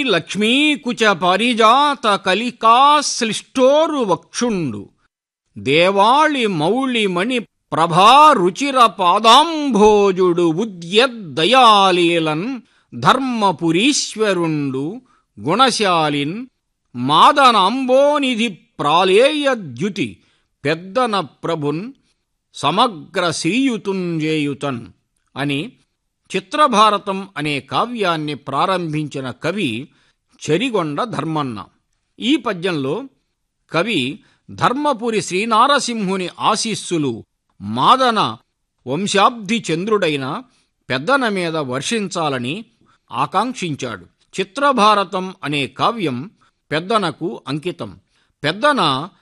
లక్ష్మీకుచ పారిజాత కలికాశ్లిష్టోరు వక్షుండు దేవాళి మౌళిమణి ప్రభారుచిర పాదాంభోజుడు ఉద్యద్దయాలీలన్ ధర్మపురీశ్వరుండు గుణశాలిన్ మాదనాంబోనిధి ప్రాళేయద్యుతి పెద్దన ప్రభున్ సమగ్ర శ్రీయుతుంజేయుతన్ అని చిత్రభారతం అనే కావ్యాన్ని ప్రారంభించిన కవి చెరిగొండ ధర్మన్న ఈ పద్యంలో కవి ధర్మపురి శ్రీనారసింహుని ఆశీస్సులు మాదన వంశాబ్ది చంద్రుడైన పెద్దన మీద వర్షించాలని ఆకాంక్షించాడు చిత్రభారతం అనే కావ్యం పెద్దనకు అంకితం పెద్దన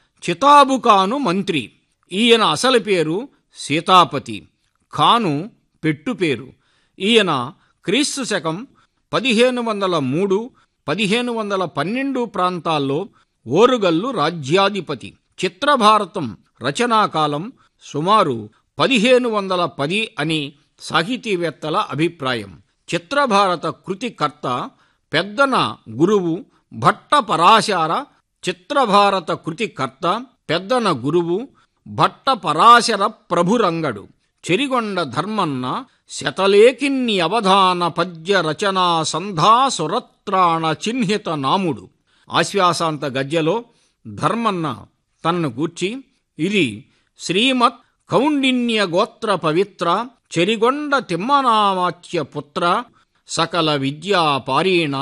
చితాబుకాను మంత్రి ఈయన అసలు పేరు సీతాపతి ఖాను పెట్టు పేరు ఈయన క్రీస్తు శకం పదిహేను వందల మూడు పదిహేను వందల పన్నెండు ప్రాంతాల్లో ఓరుగల్లు రాజ్యాధిపతి చిత్రభారతం రచనాకాలం సుమారు పదిహేను వందల పది అని సాహితీవేత్తల అభిప్రాయం చిత్రభారత కృతికర్త పెద్దన గురువు భట్ట పరాశార చిత్రభారత కృతికర్త పెద్దన గురువు భట్ట పరాశర ప్రభురంగడు చెరిగొండ ధర్మన్న శతలేకిన్ని అవధాన పద్య రచనా సంధా సురత్రాణ చిహ్నిత నాముడు ఆశ్వాసాంత గద్యలో ధర్మన్న తనను గూర్చి ఇది శ్రీమత్ కౌండిన్య గోత్ర పవిత్ర చెరిగొండ తిమ్మనామాచ్య పుత్ర సకల విద్యా పారీణ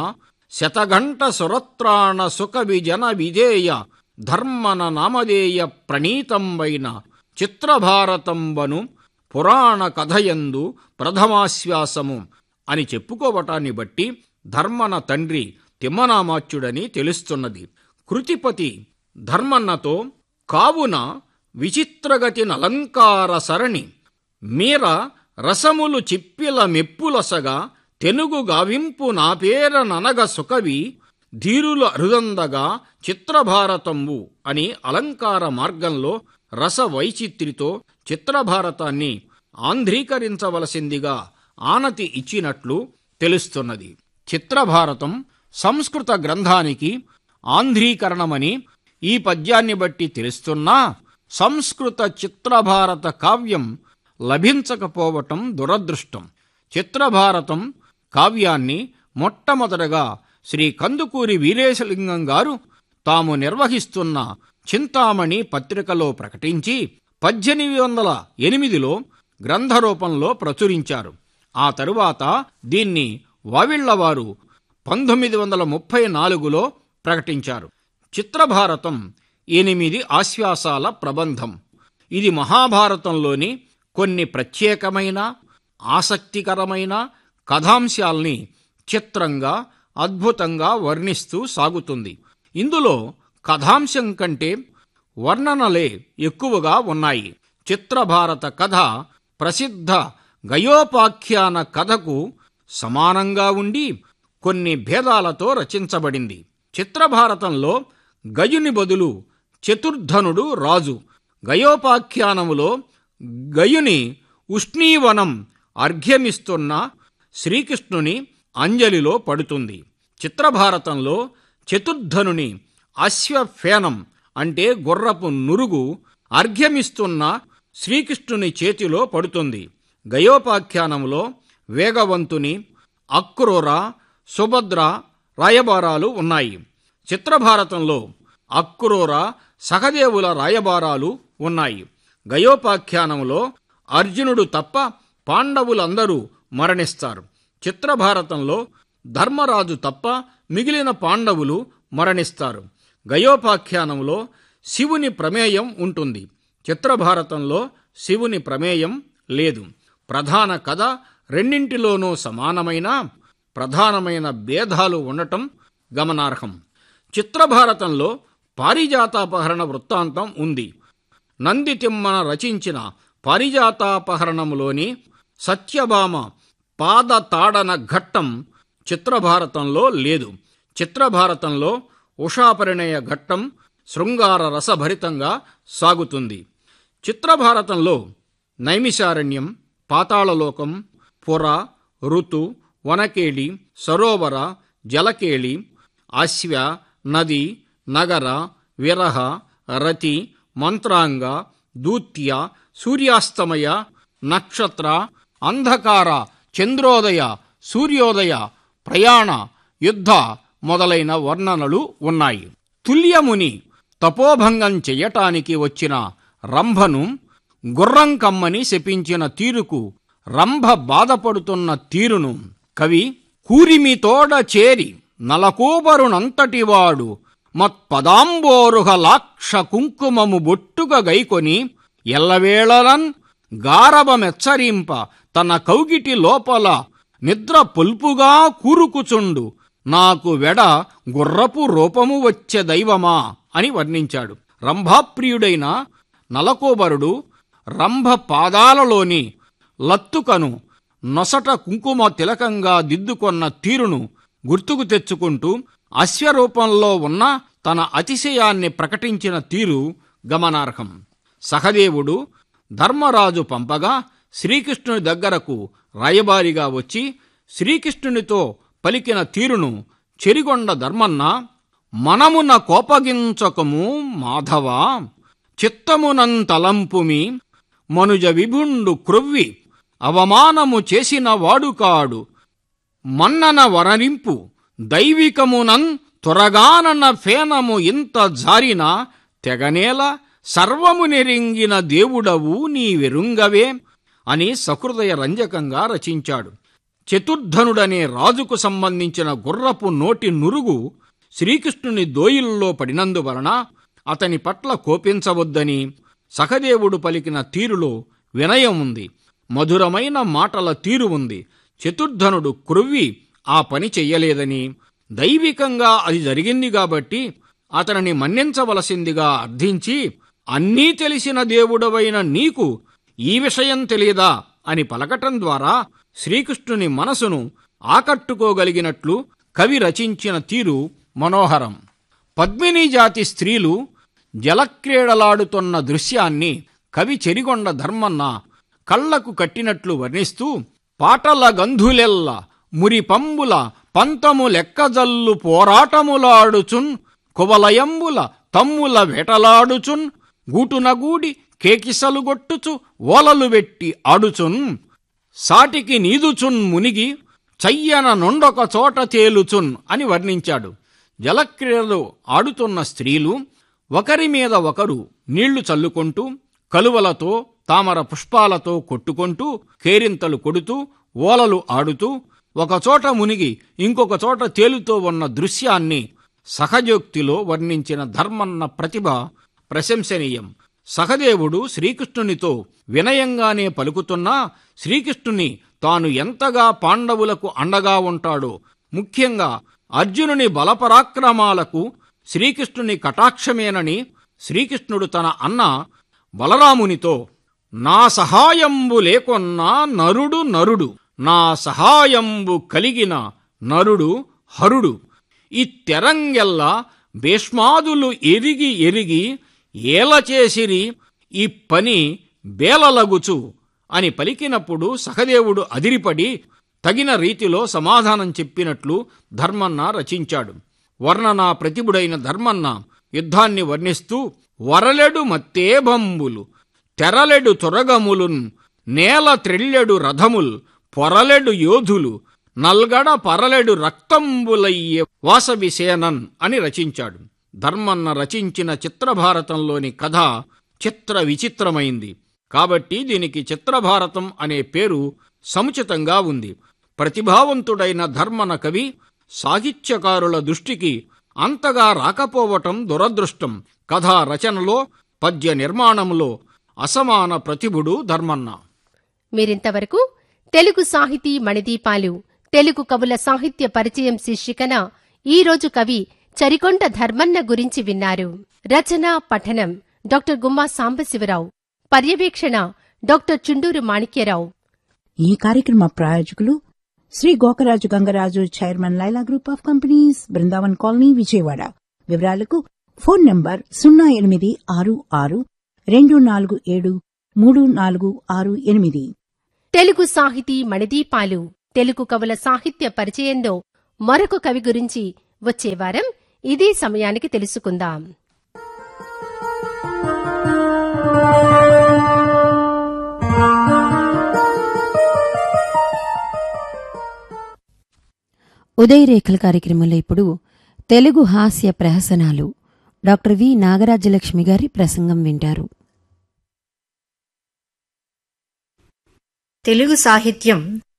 శతఘంట సురత్రాణ సుఖ విజన విధేయ ధర్మన నామధేయ ప్రణీతంబైన చిత్రభారతంబను పురాణ కథయందు ప్రథమాశ్వాసము అని చెప్పుకోవటాన్ని బట్టి ధర్మన తండ్రి తిమ్మనామాచ్యుడని తెలుస్తున్నది కృతిపతి ధర్మన్నతో కావున విచిత్రగతి నలంకార సరణి మీర రసములు చిప్పిల మెప్పులసగా తెనుగు గావింపు నా పేర ననగ సుకవి ధీరుల అరుదందగా చిత్రభారతంబు అని అలంకార మార్గంలో రస వైచిత్రితో చిత్రభారతాన్ని ఆంధ్రీకరించవలసిందిగా ఆనతి ఇచ్చినట్లు తెలుస్తున్నది చిత్రభారతం సంస్కృత గ్రంథానికి ఆంధ్రీకరణమని ఈ పద్యాన్ని బట్టి తెలుస్తున్నా సంస్కృత చిత్రభారత కావ్యం లభించకపోవటం దురదృష్టం చిత్రభారతం కావ్యాన్ని మొట్టమొదటగా శ్రీ కందుకూరి వీరేశలింగం గారు తాము నిర్వహిస్తున్న చింతామణి పత్రికలో ప్రకటించి పద్దెనిమిది వందల ఎనిమిదిలో గ్రంథరూపంలో ప్రచురించారు ఆ తరువాత దీన్ని వావిళ్లవారు పంతొమ్మిది వందల ముప్పై నాలుగులో ప్రకటించారు చిత్రభారతం ఎనిమిది ఆశ్వాసాల ప్రబంధం ఇది మహాభారతంలోని కొన్ని ప్రత్యేకమైన ఆసక్తికరమైన కథాంశాల్ని చిత్రంగా అద్భుతంగా వర్ణిస్తూ సాగుతుంది ఇందులో కథాంశం కంటే వర్ణనలే ఎక్కువగా ఉన్నాయి చిత్రభారత కథ ప్రసిద్ధ గయోపాఖ్యాన కథకు సమానంగా ఉండి కొన్ని భేదాలతో రచించబడింది చిత్రభారతంలో గయుని బదులు చతుర్ధనుడు రాజు గయోపాఖ్యానములో గయుని ఉష్ణీవనం అర్ఘ్యమిస్తున్న శ్రీకృష్ణుని అంజలిలో పడుతుంది చిత్రభారతంలో చతుర్ధనుని అశ్వఫేనం అంటే గుర్రపు నురుగు అర్ఘ్యమిస్తున్న శ్రీకృష్ణుని చేతిలో పడుతుంది గయోపాఖ్యానంలో వేగవంతుని అక్రూర సుభద్ర రాయబారాలు ఉన్నాయి చిత్రభారతంలో అక్రూర సహదేవుల రాయబారాలు ఉన్నాయి గయోపాఖ్యానంలో అర్జునుడు తప్ప పాండవులందరూ మరణిస్తారు చిత్రభారతంలో ధర్మరాజు తప్ప మిగిలిన పాండవులు మరణిస్తారు గయోపాఖ్యానంలో శివుని ప్రమేయం ఉంటుంది చిత్రభారతంలో శివుని ప్రమేయం లేదు ప్రధాన కథ రెండింటిలోనూ సమానమైన ప్రధానమైన భేదాలు ఉండటం గమనార్హం చిత్రభారతంలో పారిజాతాపహరణ వృత్తాంతం ఉంది నంది తిమ్మన రచించిన పారిజాతాపహరణములోని సత్యభామ పాద తాడన ఘట్టం చిత్రభారతంలో లేదు చిత్రభారతంలో ఉషాపరిణయ ఘట్టం శృంగార రసభరితంగా సాగుతుంది చిత్రభారతంలో నైమిషారణ్యం పాతాళలోకం పుర ఋతు వనకేళి సరోవర జలకేళి అశ్వ నది నగర విరహ రతి మంత్రాంగ దూత్య సూర్యాస్తమయ నక్షత్ర అంధకార చంద్రోదయ సూర్యోదయ ప్రయాణ యుద్ధ మొదలైన వర్ణనలు ఉన్నాయి తుల్యముని తపోభంగం చెయ్యటానికి వచ్చిన రంభను గుర్రం కమ్మని శపించిన తీరుకు రంభ బాధపడుతున్న తీరును కవి కూరిమితోడ చేరి నలకూబరునంతటివాడు మత్పదాంబోరుహ లాక్ష కుంకుమము బొట్టుగా గైకొని ఎల్లవేళలన్ గారవమెచ్చరింప తన కౌగిటి లోపల నిద్ర పొల్పుగా కూరుకుచుండు నాకు వెడ గుర్రపు రూపము వచ్చే దైవమా అని వర్ణించాడు రంభాప్రియుడైన నలకోబరుడు రంభ పాదాలలోని లత్తుకను నొసట కుంకుమ తిలకంగా దిద్దుకొన్న తీరును గుర్తుకు తెచ్చుకుంటూ అశ్వరూపంలో ఉన్న తన అతిశయాన్ని ప్రకటించిన తీరు గమనార్హం సహదేవుడు ధర్మరాజు పంపగా శ్రీకృష్ణుని దగ్గరకు రాయబారిగా వచ్చి శ్రీకృష్ణునితో పలికిన తీరును చెరిగొండ ధర్మన్న మనమున కోపగించకము మాధవ చిత్తమునంతలంపుమి మనుజ విభుండు క్రొవ్వి అవమానము చేసిన వాడుకాడు మన్నన వరనింపు దైవికమునన్ త్వరగానన్న ఫేనము ఇంత జారిన తెగనేల సర్వము నెరింగిన దేవుడవు నీవెరుంగవే అని సహృదయ రంజకంగా రచించాడు చతుర్ధనుడనే రాజుకు సంబంధించిన గుర్రపు నోటి నురుగు శ్రీకృష్ణుని దోయిల్లో పడినందువలన అతని పట్ల కోపించవద్దని సహదేవుడు పలికిన తీరులో వినయం ఉంది మధురమైన మాటల తీరు ఉంది చతుర్ధనుడు క్రొవ్వి ఆ పని చెయ్యలేదని దైవికంగా అది జరిగింది కాబట్టి అతనిని మన్నించవలసిందిగా అర్థించి అన్నీ తెలిసిన దేవుడవైన నీకు ఈ విషయం తెలియదా అని పలకటం ద్వారా శ్రీకృష్ణుని మనసును ఆకట్టుకోగలిగినట్లు కవి రచించిన తీరు మనోహరం పద్మిని జాతి స్త్రీలు జలక్రీడలాడుతున్న దృశ్యాన్ని కవి చెరిగొండ ధర్మన్న కళ్లకు కట్టినట్లు వర్ణిస్తూ పాటల గంధులెల్ల మురిపంబుల పంతము లెక్కజల్లు పోరాటములాడుచున్ కువలయంబుల తమ్ముల వేటలాడుచున్ గూటునగూడి కేకిసలుగొట్టుచు ఓలలు వెట్టి ఆడుచున్ సాటికి నీదుచున్ మునిగి చయ్యన నొండొక చోట తేలుచున్ అని వర్ణించాడు జలక్రీడలు ఆడుతున్న స్త్రీలు ఒకరి మీద ఒకరు నీళ్లు చల్లుకుంటూ కలువలతో తామర పుష్పాలతో కొట్టుకుంటూ కేరింతలు కొడుతూ ఓలలు ఆడుతూ ఒకచోట మునిగి ఇంకొక చోట తేలుతూ ఉన్న దృశ్యాన్ని సహజోక్తిలో వర్ణించిన ధర్మన్న ప్రతిభ ప్రశంసనీయం సహదేవుడు శ్రీకృష్ణునితో వినయంగానే పలుకుతున్నా శ్రీకృష్ణుని తాను ఎంతగా పాండవులకు అండగా ఉంటాడో ముఖ్యంగా అర్జునుని బలపరాక్రమాలకు శ్రీకృష్ణుని కటాక్షమేనని శ్రీకృష్ణుడు తన అన్న బలరామునితో నా సహాయంబు లేకొన్నా నరుడు నరుడు నా సహాయంబు కలిగిన నరుడు హరుడు ఈ తెరంగెల్లా భీష్మాదులు ఎరిగి ఎరిగి ఏల చేసిరి ఈ పని బేలలగుచు అని పలికినప్పుడు సహదేవుడు అదిరిపడి తగిన రీతిలో సమాధానం చెప్పినట్లు ధర్మన్న రచించాడు వర్ణనా ప్రతిభుడైన ధర్మన్న యుద్ధాన్ని వర్ణిస్తూ వరలెడు మత్తేభంబులు తెరలెడు తొరగములున్ నేల త్రెల్లెడు రథముల్ పొరలెడు యోధులు నల్గడ పరలెడు రక్తంబులయ్యే వాసవిసేనన్ అని రచించాడు ధర్మన్న రచించిన చిత్రభారతంలోని కథ చిత్ర విచిత్రమైంది కాబట్టి దీనికి చిత్రభారతం అనే పేరు సముచితంగా ఉంది ప్రతిభావంతుడైన ధర్మన కవి సాహిత్యకారుల దృష్టికి అంతగా రాకపోవటం దురదృష్టం కథా రచనలో పద్య నిర్మాణంలో అసమాన ప్రతిభుడు ధర్మన్న మీరింతవరకు తెలుగు సాహితీ మణిదీపాలు తెలుగు కవుల సాహిత్య పరిచయం శీర్షికన ఈరోజు కవి చరికొండ ధర్మన్న గురించి విన్నారు రచన పఠనం డాక్టర్ గుమ్మా సాంబశివరావు పర్యవేక్షణ డాక్టర్ చుండూరు మాణిక్యరావు ఈ కార్యక్రమ ప్రాయోజకులు Shri Gokaraju Gangaraju chairman Laila group of companies Brindavan colony Vijayawada వివరాలకు ఫోన్ నంబర్ సున్నా ఎనిమిది ఆరు ఆరు రెండు నాలుగు ఏడు మూడు నాలుగు ఆరు ఎనిమిది తెలుగు సాహితీ మణిదీపాలు తెలుగు కవుల సాహిత్య పరిచయంలో మరొక కవి గురించి వచ్చే వారం ఇదే సమయానికి తెలుసుకుందాం ఉదయరేఖల కార్యక్రమంలో ఇప్పుడు తెలుగు హాస్య ప్రహసనాలు డాక్టర్ వి నాగరాజ్యలక్ష్మి గారి ప్రసంగం వింటారు తెలుగు సాహిత్యం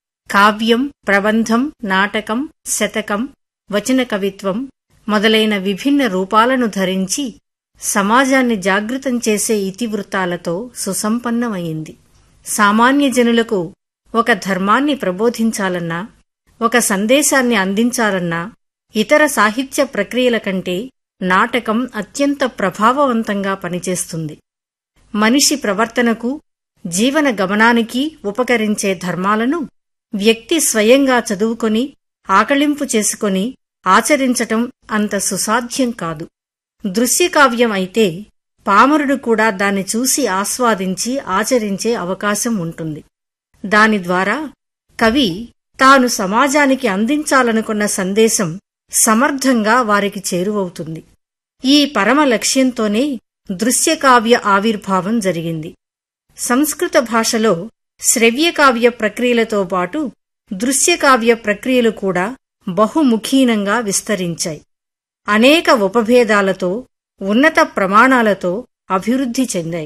కావ్యం ప్రబంధం నాటకం శతకం వచన కవిత్వం మొదలైన విభిన్న రూపాలను ధరించి సమాజాన్ని జాగృతం చేసే ఇతివృత్తాలతో సుసంపన్నమైంది సామాన్య జనులకు ఒక ధర్మాన్ని ప్రబోధించాలన్నా ఒక సందేశాన్ని అందించాలన్నా ఇతర సాహిత్య ప్రక్రియల కంటే నాటకం అత్యంత ప్రభావవంతంగా పనిచేస్తుంది మనిషి ప్రవర్తనకు జీవన గమనానికి ఉపకరించే ధర్మాలను వ్యక్తి స్వయంగా చదువుకొని ఆకళింపు చేసుకొని ఆచరించటం అంత సుసాధ్యం కాదు దృశ్యకావ్యం అయితే పామరుడు కూడా దాన్ని చూసి ఆస్వాదించి ఆచరించే అవకాశం ఉంటుంది దాని ద్వారా కవి తాను సమాజానికి అందించాలనుకున్న సందేశం సమర్థంగా వారికి చేరువవుతుంది ఈ పరమ లక్ష్యంతోనే దృశ్యకావ్య ఆవిర్భావం జరిగింది సంస్కృత భాషలో శ్రవ్యకావ్య ప్రక్రియలతో పాటు దృశ్యకావ్య ప్రక్రియలు కూడా బహుముఖీనంగా విస్తరించాయి అనేక ఉపభేదాలతో ఉన్నత ప్రమాణాలతో అభివృద్ధి చెందాయి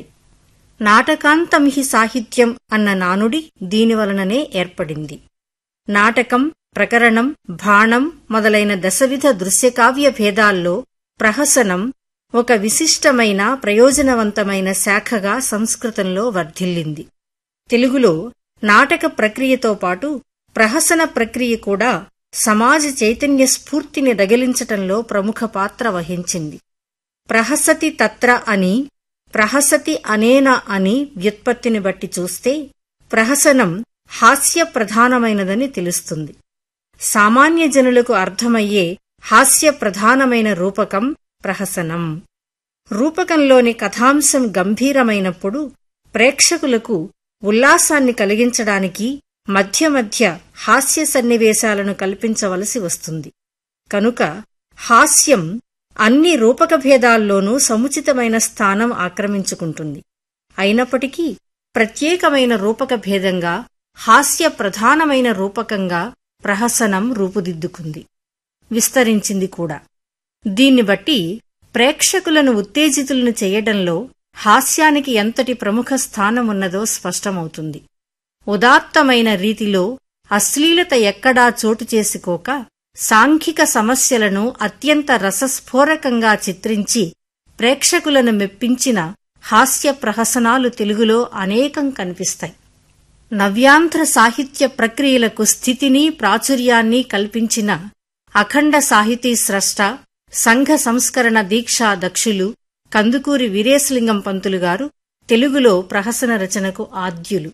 నాటకాంతం హి సాహిత్యం అన్న నానుడి దీనివలననే ఏర్పడింది నాటకం ప్రకరణం బాణం మొదలైన దశవిధ దృశ్యకావ్య భేదాల్లో ప్రహసనం ఒక విశిష్టమైన ప్రయోజనవంతమైన శాఖగా సంస్కృతంలో వర్ధిల్లింది తెలుగులో నాటక ప్రక్రియతో పాటు ప్రహసన ప్రక్రియ కూడా సమాజ చైతన్య స్ఫూర్తిని రగిలించటంలో ప్రముఖ పాత్ర వహించింది ప్రహసతి తత్ర అని ప్రహసతి అనేన అని వ్యుత్పత్తిని బట్టి చూస్తే ప్రహసనం హాస్య ప్రధానమైనదని తెలుస్తుంది సామాన్య జనులకు అర్థమయ్యే హాస్య ప్రధానమైన రూపకం ప్రహసనం రూపకంలోని కథాంశం గంభీరమైనప్పుడు ప్రేక్షకులకు ఉల్లాసాన్ని కలిగించడానికి మధ్య మధ్య హాస్య సన్నివేశాలను కల్పించవలసి వస్తుంది కనుక హాస్యం అన్ని రూపక భేదాల్లోనూ సముచితమైన స్థానం ఆక్రమించుకుంటుంది అయినప్పటికీ ప్రత్యేకమైన రూపక భేదంగా హాస్య ప్రధానమైన రూపకంగా ప్రహసనం రూపుదిద్దుకుంది విస్తరించింది కూడా దీన్ని బట్టి ప్రేక్షకులను ఉత్తేజితులను చేయడంలో హాస్యానికి ఎంతటి ప్రముఖ స్థానమున్నదో స్పష్టమవుతుంది ఉదాత్తమైన రీతిలో అశ్లీలత ఎక్కడా చోటు చేసుకోక సాంఘిక సమస్యలను అత్యంత రసస్ఫోరకంగా చిత్రించి ప్రేక్షకులను మెప్పించిన హాస్య ప్రహసనాలు తెలుగులో అనేకం కనిపిస్తాయి నవ్యాంధ్ర సాహిత్య ప్రక్రియలకు స్థితిని ప్రాచుర్యాన్ని కల్పించిన అఖండ సాహితీ స్రష్ట సంఘ సంస్కరణ దీక్షా దక్షులు కందుకూరి వీరేశలింగం పంతులు గారు తెలుగులో ప్రహసన రచనకు ఆద్యులు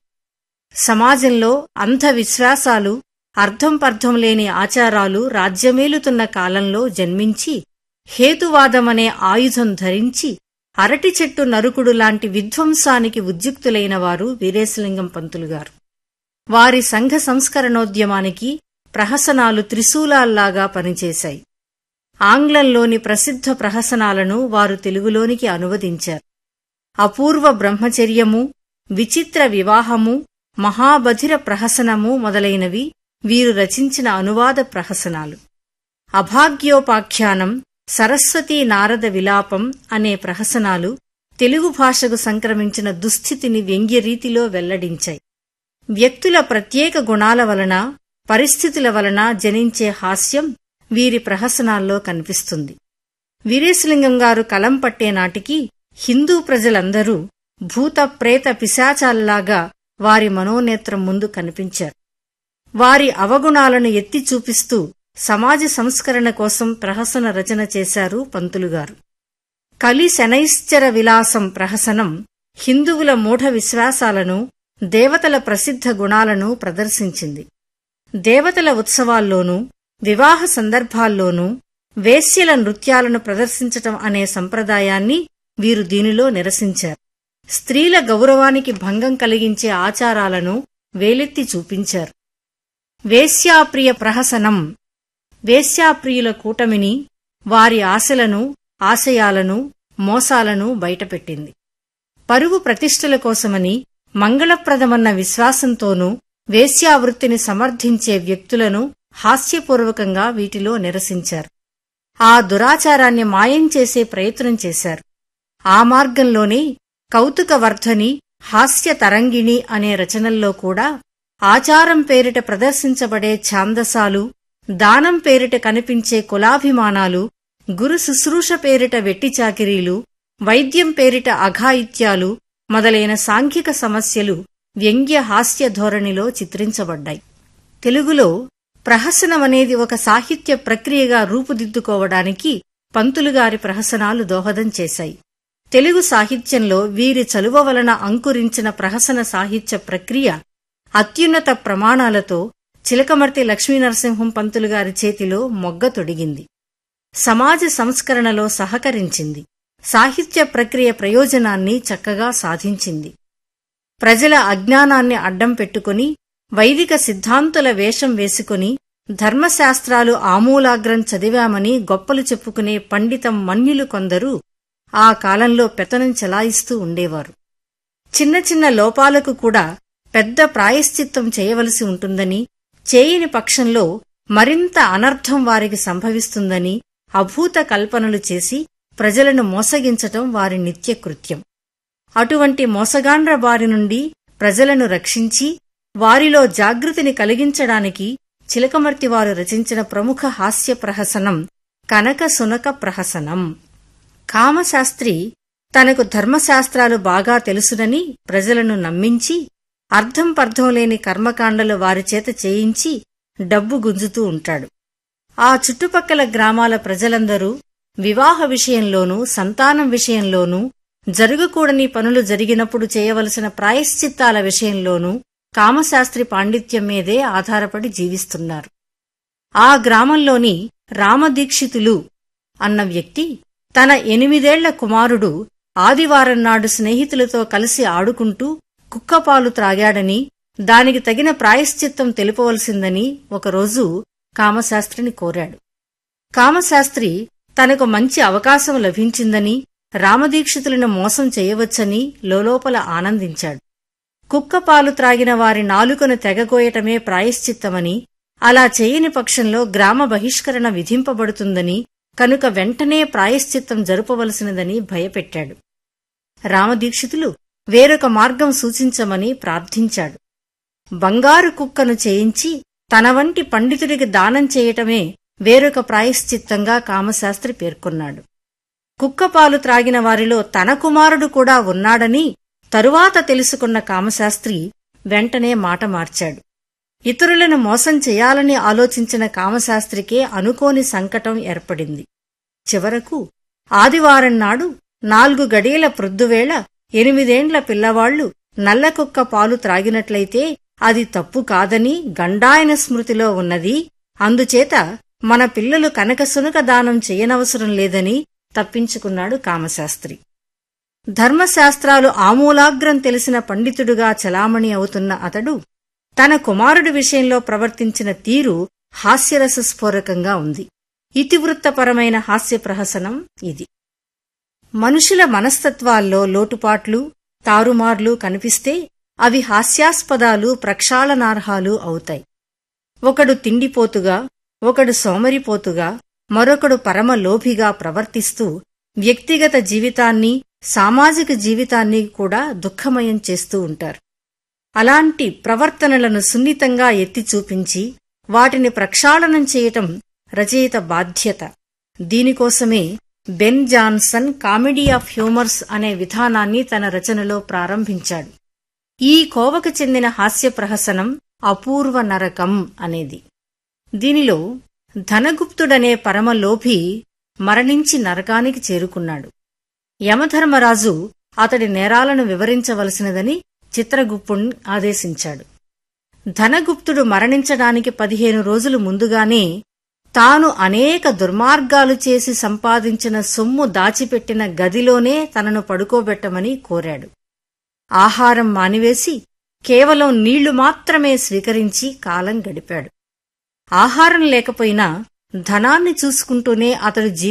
సమాజంలో అంధ విశ్వాసాలు అర్థం పర్థం లేని ఆచారాలు రాజ్యమేలుతున్న కాలంలో జన్మించి హేతువాదమనే ఆయుధం ధరించి అరటి చెట్టు నరుకుడు లాంటి విధ్వంసానికి ఉద్యుక్తులైన వారు వీరేశలింగం పంతులు గారు వారి సంఘ సంస్కరణోద్యమానికి ప్రహసనాలు త్రిశూలాల్లాగా పనిచేశాయి ఆంగ్లంలోని ప్రసిద్ధ ప్రహసనాలను వారు తెలుగులోనికి అనువదించారు అపూర్వ బ్రహ్మచర్యము విచిత్ర వివాహము మహాబధిర ప్రహసనము మొదలైనవి వీరు రచించిన అనువాద ప్రహసనాలు అభాగ్యోపాఖ్యానం సరస్వతీ నారద విలాపం అనే ప్రహసనాలు తెలుగు భాషకు సంక్రమించిన దుస్థితిని వ్యంగ్యరీతిలో వెల్లడించాయి వ్యక్తుల ప్రత్యేక గుణాల వలన పరిస్థితుల వలన జనించే హాస్యం వీరి ప్రహసనాల్లో కనిపిస్తుంది వీరేశలింగం గారు కలం పట్టే నాటికి హిందూ ప్రజలందరూ భూత ప్రేత పిశాచాల్లాగా వారి మనోనేత్రం ముందు కనిపించారు వారి అవగుణాలను ఎత్తి చూపిస్తూ సమాజ సంస్కరణ కోసం ప్రహసన రచన చేశారు పంతులుగారు కలి శనైశ్చర విలాసం ప్రహసనం హిందువుల మూఢ విశ్వాసాలను దేవతల ప్రసిద్ధ గుణాలను ప్రదర్శించింది దేవతల ఉత్సవాల్లోనూ వివాహ సందర్భాల్లోనూ వేశ్యల నృత్యాలను ప్రదర్శించటం అనే సంప్రదాయాన్ని వీరు దీనిలో నిరసించారు స్త్రీల గౌరవానికి భంగం కలిగించే ఆచారాలను వేలెత్తి చూపించారు వేశ్యాప్రియ ప్రహసనం వేశ్యాప్రియుల కూటమిని వారి ఆశలను ఆశయాలను మోసాలను బయటపెట్టింది పరువు ప్రతిష్టల కోసమని మంగళప్రదమన్న విశ్వాసంతోనూ వేశ్యావృత్తిని సమర్థించే వ్యక్తులను హాస్యపూర్వకంగా వీటిలో నిరసించారు ఆ దురాచారాన్ని మాయం చేసే ప్రయత్నం చేశారు ఆ మార్గంలోనే కౌతుకవర్ధని హాస్య తరంగిణి అనే రచనల్లో కూడా ఆచారం పేరిట ప్రదర్శించబడే ఛాందసాలు దానం పేరిట కనిపించే కులాభిమానాలు గురు శుశ్రూష పేరిట వెట్టిచాకిరీలు వైద్యం పేరిట అఘాయిత్యాలు మొదలైన సాంఘిక సమస్యలు వ్యంగ్య హాస్య ధోరణిలో చిత్రించబడ్డాయి తెలుగులో ప్రహసనమనేది ఒక సాహిత్య ప్రక్రియగా రూపుదిద్దుకోవడానికి పంతులుగారి ప్రహసనాలు దోహదం చేశాయి తెలుగు సాహిత్యంలో వీరి చలువ వలన అంకురించిన ప్రహసన సాహిత్య ప్రక్రియ అత్యున్నత ప్రమాణాలతో చిలకమర్తి లక్ష్మీనరసింహం పంతులుగారి చేతిలో మొగ్గ తొడిగింది సమాజ సంస్కరణలో సహకరించింది సాహిత్య ప్రక్రియ ప్రయోజనాన్ని చక్కగా సాధించింది ప్రజల అజ్ఞానాన్ని అడ్డం పెట్టుకుని వైదిక సిద్ధాంతుల వేషం వేసుకుని ధర్మశాస్త్రాలు ఆమూలాగ్రం చదివామని గొప్పలు చెప్పుకునే పండితం మన్యులు కొందరు ఆ కాలంలో పెతనం చెలాయిస్తూ ఉండేవారు చిన్న చిన్న లోపాలకు కూడా పెద్ద ప్రాయశ్చిత్తం చేయవలసి ఉంటుందని చేయని పక్షంలో మరింత అనర్థం వారికి సంభవిస్తుందని అభూత కల్పనలు చేసి ప్రజలను మోసగించటం వారి నిత్యకృత్యం అటువంటి మోసగాండ్ర బారి నుండి ప్రజలను రక్షించి వారిలో జాగృతిని కలిగించడానికి చిలకమర్తివారు రచించిన ప్రముఖ హాస్య ప్రహసనం కనక సునక ప్రహసనం కామశాస్త్రి తనకు ధర్మశాస్త్రాలు బాగా తెలుసునని ప్రజలను నమ్మించి అర్థం పర్థం లేని కర్మకాండలు వారిచేత చేయించి డబ్బు గుంజుతూ ఉంటాడు ఆ చుట్టుపక్కల గ్రామాల ప్రజలందరూ వివాహ విషయంలోనూ సంతానం విషయంలోనూ జరగకూడని పనులు జరిగినప్పుడు చేయవలసిన ప్రాయశ్చిత్తాల విషయంలోనూ కామశాస్త్రి పాండిత్యం మీదే ఆధారపడి జీవిస్తున్నారు ఆ గ్రామంలోని రామదీక్షితులు అన్న వ్యక్తి తన ఎనిమిదేళ్ల కుమారుడు ఆదివారం నాడు స్నేహితులతో కలిసి ఆడుకుంటూ కుక్కపాలు త్రాగాడని దానికి తగిన ప్రాయశ్చిత్తం తెలుపవలసిందని ఒకరోజు కామశాస్త్రిని కోరాడు కామశాస్త్రి తనకు మంచి అవకాశం లభించిందని రామదీక్షితులను మోసం చేయవచ్చని లోలోపల ఆనందించాడు కుక్కపాలు త్రాగిన వారి నాలుకను తెగగోయటమే ప్రాయశ్చిత్తమని అలా చేయని పక్షంలో గ్రామ బహిష్కరణ విధింపబడుతుందని కనుక వెంటనే ప్రాయశ్చిత్తం జరుపవలసినదని భయపెట్టాడు రామదీక్షితులు వేరొక మార్గం సూచించమని ప్రార్థించాడు బంగారు కుక్కను చేయించి తన వంటి పండితుడికి దానం చేయటమే వేరొక ప్రాయశ్చిత్తంగా కామశాస్త్రి పేర్కొన్నాడు కుక్కపాలు త్రాగిన వారిలో తన కుమారుడు కూడా ఉన్నాడని తరువాత తెలుసుకున్న కామశాస్త్రి వెంటనే మాట మార్చాడు ఇతరులను మోసం చేయాలని ఆలోచించిన కామశాస్త్రికే అనుకోని సంకటం ఏర్పడింది చివరకు ఆదివారం నాడు నాలుగు గడియల ప్రొద్దువేళ ఎనిమిదేండ్ల పిల్లవాళ్లు నల్లకుక్క పాలు త్రాగినట్లయితే అది తప్పు కాదని గండాయన స్మృతిలో ఉన్నది అందుచేత మన పిల్లలు కనకసునక దానం చేయనవసరం లేదని తప్పించుకున్నాడు కామశాస్త్రి ధర్మశాస్త్రాలు ఆమూలాగ్రం తెలిసిన పండితుడుగా చలామణి అవుతున్న అతడు తన కుమారుడి విషయంలో ప్రవర్తించిన తీరు హాస్యరసస్ఫోరకంగా ఉంది ఇతివృత్తపరమైన హాస్య ప్రహసనం ఇది మనుషుల మనస్తత్వాల్లో లోటుపాట్లు తారుమార్లు కనిపిస్తే అవి హాస్యాస్పదాలు ప్రక్షాళనార్హాలు అవుతాయి ఒకడు తిండిపోతుగా ఒకడు సోమరిపోతుగా మరొకడు పరమలోభిగా ప్రవర్తిస్తూ వ్యక్తిగత జీవితాన్ని సామాజిక జీవితాన్ని కూడా దుఃఖమయం చేస్తూ ఉంటారు అలాంటి ప్రవర్తనలను సున్నితంగా ఎత్తి చూపించి వాటిని ప్రక్షాళనం చేయటం రచయిత బాధ్యత దీనికోసమే Ben Jonson comedy of humours అనే విధానాన్ని తన రచనలో ప్రారంభించాడు ఈ కోవకు చెందిన హాస్య ప్రహసనం అపూర్వ నరకం అనేది దీనిలో ధనగుప్తుడనే పరమలోభి మరణించి నరకానికి చేరుకున్నాడు యమధర్మరాజు అతడి నేరాలను వివరించవలసినదని చిత్రగుప్తుణ్ణి ఆదేశించాడు ధనగుప్తుడు మరణించడానికి పదిహేను రోజులు ముందుగానే తాను అనేక దుర్మార్గాలు చేసి సంపాదించిన సొమ్ము దాచిపెట్టిన గదిలోనే తనను పడుకోబెట్టమని కోరాడు ఆహారం మానివేసి కేవలం నీళ్లు మాత్రమే స్వీకరించి కాలం గడిపాడు ఆహారం లేకపోయినా ధనాన్ని చూసుకుంటూనే అతడు